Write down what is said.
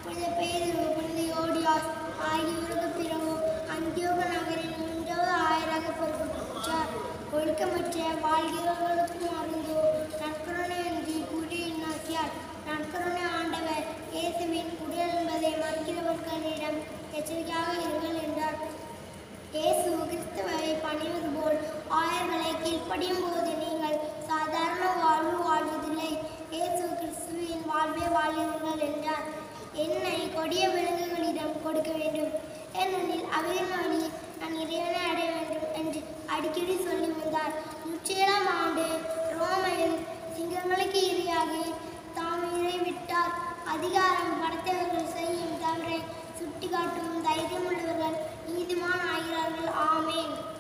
புனித பேதுரு புனித யோடியாஸ் ஆகியோருக்கு பிறகு அந்தியோக நகரின் மூன்றாவது ஆயராக பொறுப்பேற்றார் ஒழுக்கமற்ற வாழ்கிறவர்களுக்கும் அறிந்தோ நற்கருணையின்றி குடியின் நாசியார் நற்கருணை ஆண்டவர் இயேசுவின் உடல் என்பதை மறுக்கிறவர்களிடம் எச்சரிக்கையாக இருங்கள் என்றார் இயேசு கிறிஸ்துவை பணிவது போல் ஆயர்களை கீழ்ப்படியும் போது நீங்கள் சாதாரண வாழ்வு வாழ்வதில்லை இயேசு கிறிஸ்துவின் வாழ்வே வாழ்வீர்கள் என்றார் என்னை கொடிய விலங்குகளிடம் கொடுக்க வேண்டும் ஏனெனில் அவையின் வழி நான் இறைவனை அடைய வேண்டும் என்று அடிக்கடி சொல்லி வந்தார் நூற்றேழாம் ஆண்டு ரோமையில் சிங்கங்களுக்கு இரையாகி தாம் இறை விட்டார் அதிகாரம் படைத்தவர்கள் செய்யும் தவறை சுட்டிக்காட்டும் தைரியமுள்ளவர்கள் நீதிமான் ஆகிறார்கள் ஆமேன்